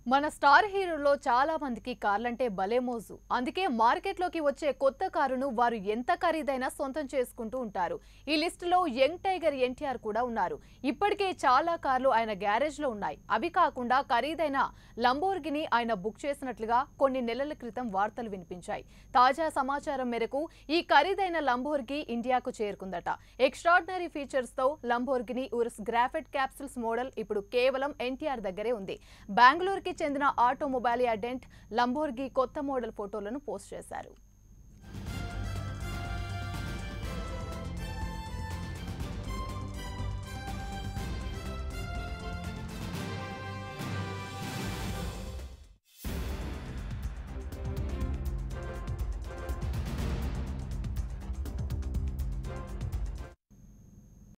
మన స్టార్ హీరోలో చాలా మందికి కార్లంటే భలే మోజు అందుకే మార్కెట్లోకి వచ్చే కొత్త కారును వారు ఎంత ఖరీదైనా సొంతం చేసుకుంటూ ఉంటారు ఈ లిస్టులో యంగ్ టైగర్ ఎన్టీఆర్ కూడా ఉన్నారు ఇప్పటికే చాలా కార్లు ఆయన గ్యారేజ్ లో ఉన్నాయి అవి కాకుండా ఖరీదైన లంబోర్గిని ఆయన బుక్ చేసినట్లుగా కొన్ని నెలల క్రితం వార్తలు వినిపించాయి తాజా సమాచారం మేరకు ఈ ఖరీదైన లంబోర్గి ఇండియాకు చేరుకుందట ఎక్స్ట్రాడినరీ ఫీచర్స్ తో Lamborghini Urus graphite capsules model ఇప్పుడు కేవలం ఎన్టీఆర్ దగ్గరే ఉంది బెంగళూరుకి చెందిన ఆటోమొబైల్ అడెంట్ లంబోర్గి కొత్త మోడల్ ఫోటోలను పోస్ట్ చేశారు